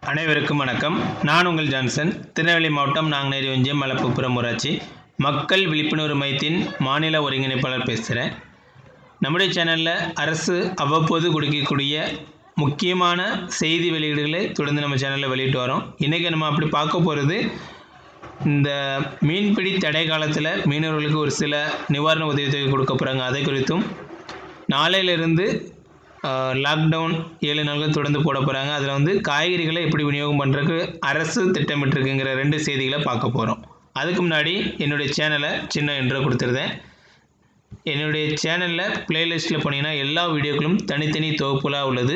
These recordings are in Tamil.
அனைவருக்கும் வணக்கம் நான் உங்கள் ஜான்சன் திருநெல்வேலி மாவட்டம் நாங்குநேரி ஒன்றியம் மலப்புப்புறம் ஊராட்சி மக்கள் விழிப்புணர்வு மையத்தின் மாநில ஒருங்கிணைப்பாளர் பேசுகிறேன் நம்முடைய சேனலில் அரசு அவ்வப்போது கொடுக்கக்கூடிய முக்கியமான செய்தி வெளியீடுகளை தொடர்ந்து நம்ம சேனலில் வெளியிட்டு வரோம் இன்றைக்கி நம்ம அப்படி பார்க்க போகிறது இந்த மீன்பிடி தடை காலத்தில் மீனவர்களுக்கு ஒரு சில நிவாரண உதவித்தொகை கொடுக்க போகிறாங்க அதை குறித்தும் நாளையிலிருந்து லாக்டவுன் ஏழு நாட்கள் தொடர்ந்து போட போகிறாங்க அதில் வந்து காய்கறிகளை எப்படி விநியோகம் பண்ணுறதுக்கு அரசு திட்டமிட்டிருக்குங்கிற ரெண்டு செய்திகளை பார்க்க போகிறோம் அதுக்கு முன்னாடி என்னுடைய சேனலை சின்ன இன்ட்ரோ கொடுத்துருந்தேன் என்னுடைய சேனலில் பிளேலிஸ்ட்டில் போனீங்கன்னா எல்லா வீடியோக்களும் தனித்தனி தொகுப்புலாக உள்ளது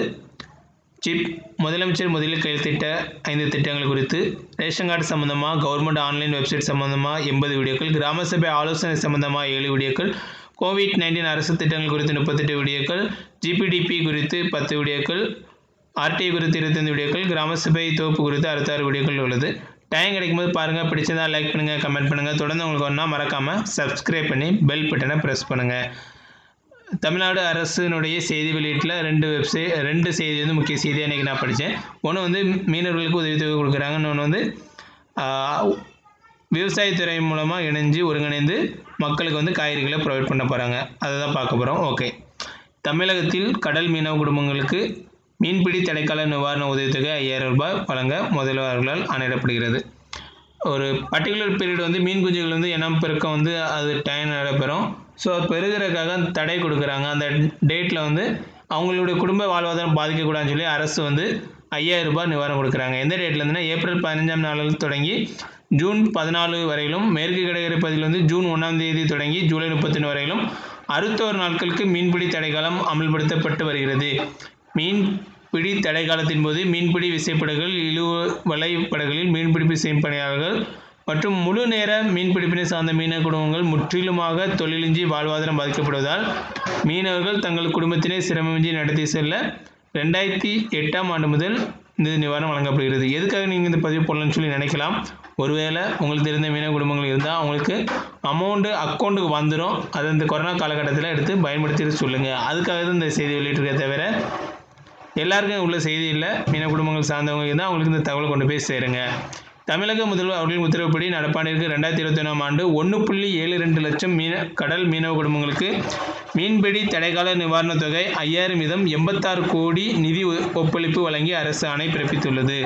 சிப் முதலமைச்சர் முதலில் கையெழுத்திட்ட ஐந்து திட்டங்கள் குறித்து ரேஷன் கார்டு சம்மந்தமாக கவர்மெண்ட் ஆன்லைன் வெப்சைட் சம்மந்தமாக எண்பது வீடியோக்கள் கிராம சபை ஆலோசனை சம்மந்தமாக ஏழு வீடியோக்கள் கோவிட் நைன்டீன் அரசு திட்டங்கள் குறித்து முப்பத்தெட்டு வீடியோக்கள் ஜிபிடிபி குறித்து பத்து வீடியோக்கள் ஆர்டிஐ குறித்து இருபத்தைந்து வீடியோக்கள் கிராம சபை தொகுப்பு குறித்து அறுபத்தாறு வீடியோக்கள் உள்ளது டைம் கிடைக்கும்போது பாருங்கள் பிடிச்சதா லைக் பண்ணுங்கள் கமெண்ட் பண்ணுங்கள் தொடர்ந்து உங்களுக்கு ஒன்றா மறக்காமல் சப்ஸ்கிரைப் பண்ணி பெல் பட்டனை ப்ரெஸ் பண்ணுங்கள் தமிழ்நாடு அரசினுடைய செய்தி வெளியீட்டில் ரெண்டு வெப்சைட் ரெண்டு செய்தி வந்து முக்கிய செய்தியாக இன்றைக்கி நான் படித்தேன் ஒன்று வந்து மீனவர்களுக்கு உதவித்தொகை கொடுக்குறாங்க இன்னொன்று வந்து ஆஹ், விவசாயத்துறை மூலமாக இணைஞ்சு ஒருங்கிணைந்து மக்களுக்கு வந்து காய்கறிகளை ப்ரொவைட் பண்ண போகிறாங்க அதை தான் பார்க்க போகிறோம் ஓகே தமிழகத்தில் கடல் மீனவ குடும்பங்களுக்கு மீன்பிடி தடைக்கால நிவாரண உதவித்தொகை ஐயாயிரம் ரூபாய் வழங்க முதல்வர்களால் ஆணையிடப்படுகிறது ஒரு பர்டிகுலர் பீரியட் வந்து மீன் குஞ்சுகள் வந்து இனம் பெருக்கம் வந்து அது டைம் நடைபெறும் ஸோ பெருகிறதுக்காக தடை கொடுக்குறாங்க அந்த டேட்டில் வந்து அவங்களுடைய குடும்ப வாழ்வாதாரம் பாதிக்கக்கூடாதுன்னு சொல்லி அரசு வந்து ஐயாயிரம் ரூபாய் நிவாரணம் கொடுக்குறாங்க எந்த டேட்ல இருந்துன்னா ஏப்ரல் பதினஞ்சாம் நாளில் தொடங்கி ஜூன் பதினாலு வரையிலும் மேற்கு கடற்கரை பகுதியில் வந்து ஜூன் ஒன்றாம் தேதி தொடங்கி ஜூலை முப்பத்தொன்று வரையிலும் அறுபத்தோரு நாட்களுக்கு மீன்பிடி தடைக்காலம் அமல்படுத்தப்பட்டு வருகிறது மீன்பிடி தடை காலத்தின் போது மீன்பிடி விசைப்படகுகள் இழுவ வலைப்படகுகளில் மீன்பிடிப்பு செய்யும் பணியாளர்கள் மற்றும் முழு நேர மீன்பிடிப்பினை சார்ந்த மீனவ குடும்பங்கள் முற்றிலுமாக தொழிலின்றி வாழ்வாதாரம் பாதிக்கப்படுவதால் மீனவர்கள் தங்கள் குடும்பத்தினை சிரமமின்றி நடத்தி செல்ல ரெண்டாயிரத்தி எட்டாம் ஆண்டு முதல் இந்த நிவாரணம் வழங்கப்படுகிறது எதுக்காக நீங்கள் இந்த பதிவு போடலாம்னு சொல்லி நினைக்கலாம் ஒருவேளை உங்களுக்கு தெரிந்த மீனவ குடும்பங்கள் இருந்தால் அவங்களுக்கு அமௌண்ட்டு அக்கௌண்ட்டுக்கு வந்துடும் அதை இந்த கொரோனா காலகட்டத்தில் எடுத்து பயன்படுத்திட்டு சொல்லுங்கள் அதுக்காக தான் இந்த செய்தி வெளியிட்டிருக்கே தவிர எல்லாருக்கும் உள்ள செய்தி இல்லை மீன குடும்பங்கள் சார்ந்தவங்க இருந்தால் அவங்களுக்கு இந்த தகவலை கொண்டு போய் சேருங்க தமிழக முதல்வர் அவர்களின் உத்தரவுப்படி நடப்பாண்டிற்கு ரெண்டாயிரத்தி இருபத்தி ஒன்றாம் ஆண்டு ஒன்று புள்ளி ஏழு ரெண்டு லட்சம் மீன கடல் மீனவ குடும்பங்களுக்கு மீன்பிடி தடைக்கால நிவாரணத் தொகை ஐயாயிரம் வீதம் எண்பத்தாறு கோடி நிதி ஒ- ஒப்பளிப்பு வழங்கி அரசு ஆணை பிறப்பித்துள்ளது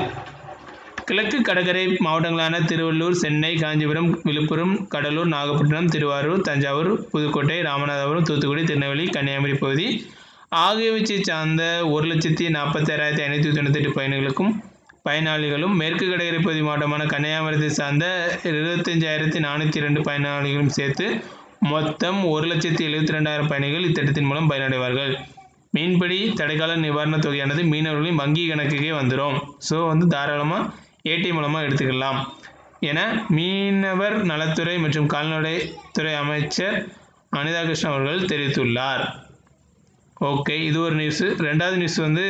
கிழக்கு கடற்கரை மாவட்டங்களான திருவள்ளூர் சென்னை காஞ்சிபுரம் விழுப்புரம் கடலூர் நாகப்பட்டினம் திருவாரூர் தஞ்சாவூர் புதுக்கோட்டை ராமநாதபுரம் தூத்துக்குடி திருநெல்வேலி கன்னியாகுமரி பகுதி ஆகியவற்றை சார்ந்த ஒரு லட்சத்தி நாற்பத்தாறாயிரத்தி ஐநூற்றி தொண்ணூத்தெட்டு பயணிகளுக்கும் பயனாளிகளும் மேற்கு கடற்கரை பகுதி மாவட்டமான கன்னியாகுமரத்தை சார்ந்த இருபத்தஞ்சாயிரத்தி நானூற்றி ரெண்டு பயனாளிகளும் சேர்த்து மொத்தம் ஒரு லட்சத்தி எழுபத்தி ரெண்டாயிரம் பயணிகள் இத்திட்டத்தின் மூலம் பயனடைவார்கள் மீன்பிடி தடைக்கால நிவாரணத் தொகையானது மீனவர்களின் வங்கி கணக்குக்கே வந்துடும் ஸோ வந்து தாராளமாக ஏடிஎம் மூலமாக எடுத்துக்கலாம் என மீனவர் நலத்துறை மற்றும் கால்நடைத்துறை அமைச்சர் அனிதா கிருஷ்ணன் அவர்கள் தெரிவித்துள்ளார் ஓகே இது ஒரு நியூஸு ரெண்டாவது நியூஸ் வந்து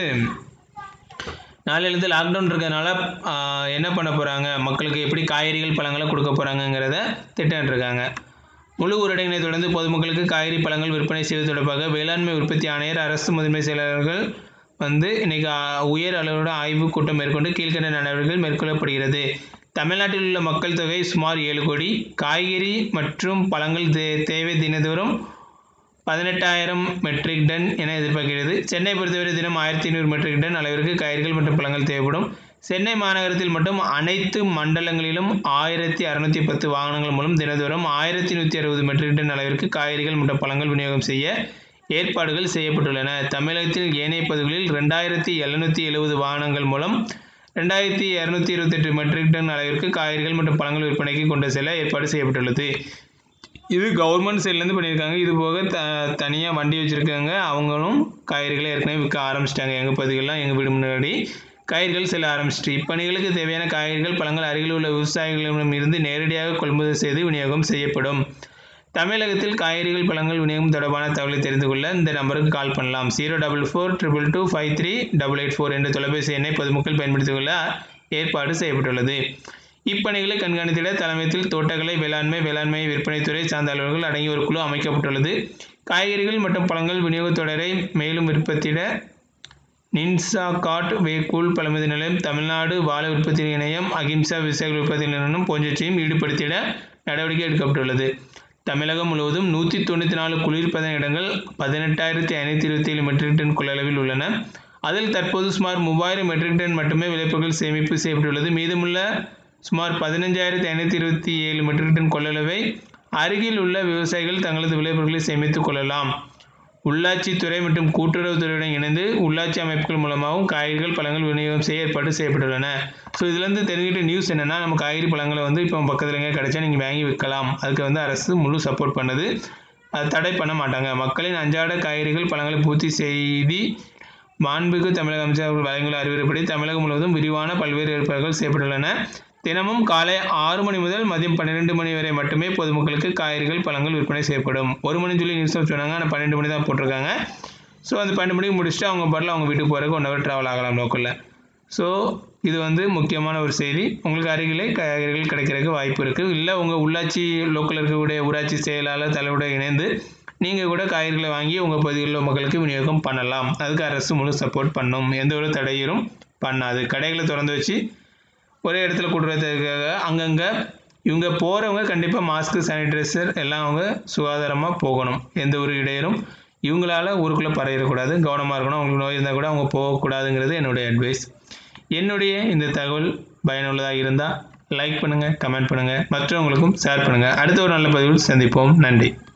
நாளையிலேருந்து லாக்டவுன் இருக்கிறதுனால ஆஹ், என்ன பண்ண போகிறாங்க மக்களுக்கு எப்படி காய்கறிகள் பழங்களை கொடுக்க போகிறாங்கங்கிறத திட்டமிட்டிருக்காங்க முழு ஊரடங்கினை தொடர்ந்து பொதுமக்களுக்கு காய்கறி பழங்கள் விற்பனை செய்வது தொடர்பாக வேளாண்மை உற்பத்தி ஆணையர் அரசு முதன்மை செயலாளர்கள் வந்து இன்னைக்கு ஆ- உயர் அளவோட ஆய்வு கூட்டம் மேற்கொண்டு கீழ்கண்ட நடவடிக்கைகள் மேற்கொள்ளப்படுகிறது தமிழ்நாட்டில் உள்ள மக்கள் தொகை சுமார் ஏழு கோடி காய்கறி மற்றும் பழங்கள் தே- தேவை தினதோறும் பதினெட்டாயிரம் மெட்ரிக் டன் என எதிர்பார்க்கிறது சென்னை பொறுத்தவரை தினம் ஆயிரத்தி ஐநூறு மெட்ரிக் டன் அளவிற்கு காய்கறிகள் மற்றும் பழங்கள் தேவைப்படும் சென்னை மாநகரத்தில் மட்டும் அனைத்து மண்டலங்களிலும் ஆயிரத்தி அறுநூத்தி பத்து வாகனங்கள் மூலம் தினதோறும் ஆயிரத்தி நூற்றி அறுபது மெட்ரிக் டன் அளவிற்கு காய்கறிகள் மற்றும் பழங்கள் விநியோகம் செய்ய ஏற்பாடுகள் செய்யப்பட்டுள்ளன தமிழகத்தில் ஏனைய பகுதிகளில் ரெண்டாயிரத்தி எழுநூற்றி எழுபது வாகனங்கள் மூலம் ரெண்டாயிரத்தி இரநூத்தி இருபத்தெட்டு மெட்ரிக் டன் அளவிற்கு காய்கறிகள் மற்றும் பழங்கள் விற்பனைக்கு கொண்டு செல்ல ஏற்பாடு செய்யப்பட்டுள்ளது இது கவர்மெண்ட் சைட்லேருந்து பண்ணியிருக்காங்க இது போக த தனியாக வண்டி வச்சுருக்காங்க அவங்களும் காய்கறிகளை ஏற்கனவே விற்க ஆரம்பிச்சிட்டாங்க எங்கள் பகுதிகளெலாம் எங்கள் வீடு முன்னாடி காய்கறிகள் செல்ல ஆரம்பிச்சிட்டு இப்பணிகளுக்கு தேவையான காய்கறிகள் பழங்கள் அருகில் உள்ள விவசாயிகளிடம் இருந்து நேரடியாக கொள்முதல் செய்து விநியோகம் செய்யப்படும் தமிழகத்தில் காய்கறிகள் பழங்கள் விநியோகம் தொடர்பான தகவலை தெரிந்து கொள்ள இந்த நம்பருக்கு கால் பண்ணலாம் zero double four triple two five three double eight four என்ற தொலைபேசி எண்ணை பொதுமக்கள் பயன்படுத்திக் கொள்ள ஏற்பாடு செய்யப்பட்டுள்ளது இப்பணிகளை கண்காணித்திட தலைமையத்தில் தோட்டக்கலை வேளாண்மை வேளாண்மை விற்பனைத்துறை சார்ந்த அலுவலர்கள் அடங்கிய ஒரு குழு அமைக்கப்பட்டுள்ளது காய்கறிகள் மற்றும் பழங்கள் விநியோகத் தொடரை மேலும் விற்பத்திட நின்சா காட் வேக்கூல் பழமதி நிலையம் தமிழ்நாடு வாழை உற்பத்தி இணையம் அகிம்சா விவசாயிகள் உற்பத்தி நிறுவனம் போன்றவற்றையும் ஈடுபடுத்திட நடவடிக்கை எடுக்கப்பட்டுள்ளது தமிழகம் முழுவதும் நூற்றி தொண்ணூற்றி நாலு குளிர்பதன இடங்கள் பதினெட்டாயிரத்தி ஐநூற்றி இருபத்தி ஏழு மெட்ரிக் டன் கொள்ளளவில் உள்ளன அதில் தற்போது சுமார் மூவாயிரம் மெட்ரிக் டன் மட்டுமே விளைபொருட்கள் சேமிப்பு செய்யப்பட்டுள்ளது மீதமுள்ள சுமார் பதினஞ்சாயிரத்தி ஐநூற்றி இருபத்தி ஏழு மெட்ரிக் டன் கொள்ளளவை அருகில் உள்ள விவசாயிகள் தங்களது விளைபொருட்களை சேமித்துக் கொள்ளலாம் உள்ளாட்சித்துறை மற்றும் கூட்டுறவுத்துறையுடன் இணைந்து உள்ளாட்சி அமைப்புகள் மூலமாகவும் காய்கறிகள் பழங்கள் விநியோகம் செய்ய ஏற்பாடு செய்யப்பட்டுள்ளன ஸோ இதுலேருந்து தெரிஞ்சுக்கிட்ட நியூஸ் என்னென்னா நம்ம காய்கறி பழங்களை வந்து இப்போ பக்கத்தில் எங்கே கிடைச்சா நீங்கள் வாங்கி விற்கலாம் அதுக்கு வந்து அரசு முழு சப்போர்ட் பண்ணுது அது தடை பண்ண மாட்டாங்க மக்களின் அன்றாட காய்கறிகள் பழங்களை பூர்த்தி செய்தி மாண்புக்கு தமிழக அமைச்சர் அவர்கள் வழங்கியுள்ள அறிவுரைப்படி தமிழகம் முழுவதும் விரிவான பல்வேறு ஏற்பாடுகள் செய்யப்பட்டுள்ளன தினமும் காலை ஆறு மணி முதல் மதியம் பன்னிரெண்டு மணி வரை மட்டுமே பொதுமக்களுக்கு காய்கறிகள் பழங்கள் விற்பனை செய்யப்படும் ஒரு மணி சொல்லி நியூஸ் சொன்னாங்க ஆனால் பன்னெண்டு மணி தான் போட்டிருக்காங்க ஸோ அந்த பன்னெண்டு மணிக்கு முடிச்சுட்டு அவங்க பாட்டில் அவங்க வீட்டுக்கு போகிறதுக்கு ஒன் ஹவர் ட்ராவல் ஆகலாம் லோக்கலில் ஸோ இது வந்து முக்கியமான ஒரு செய்தி உங்களுக்கு அருகிலே காய்கறிகள் கிடைக்கிறதுக்கு வாய்ப்பு இருக்குது இல்லை உங்கள் உள்ளாட்சி லோக்கலில் இருக்கக்கூடிய ஊராட்சி செயலாளர் தலைவருடன் இணைந்து நீங்கள் கூட காய்கறிகளை வாங்கி உங்கள் பகுதியில் உள்ள மக்களுக்கு விநியோகம் பண்ணலாம் அதுக்கு அரசு முழு சப்போர்ட் பண்ணும் எந்த ஒரு தடையும் பண்ணாது கடைகளை திறந்து வச்சு ஒரே இடத்துல கூட்டுறதுக்காக அங்கங்கே இவங்க போகிறவங்க கண்டிப்பாக மாஸ்க்கு சானிடைசர் எல்லாம் அவங்க சுகாதாரமாக போகணும் எந்த ஒரு இடையூறும் இவங்களால ஊருக்குள்ளே பரவிடக்கூடாது கவனமாக இருக்கணும் அவங்களுக்கு நோய் இருந்தால் கூட அவங்க போகக்கூடாதுங்கிறது என்னுடைய அட்வைஸ் என்னுடைய இந்த தகவல் பயனுள்ளதாக இருந்தால் லைக் பண்ணுங்கள் கமெண்ட் பண்ணுங்கள் மற்றவங்களுக்கும் ஷேர் பண்ணுங்கள் அடுத்த ஒரு நல்ல பதிவில் சந்திப்போம் நன்றி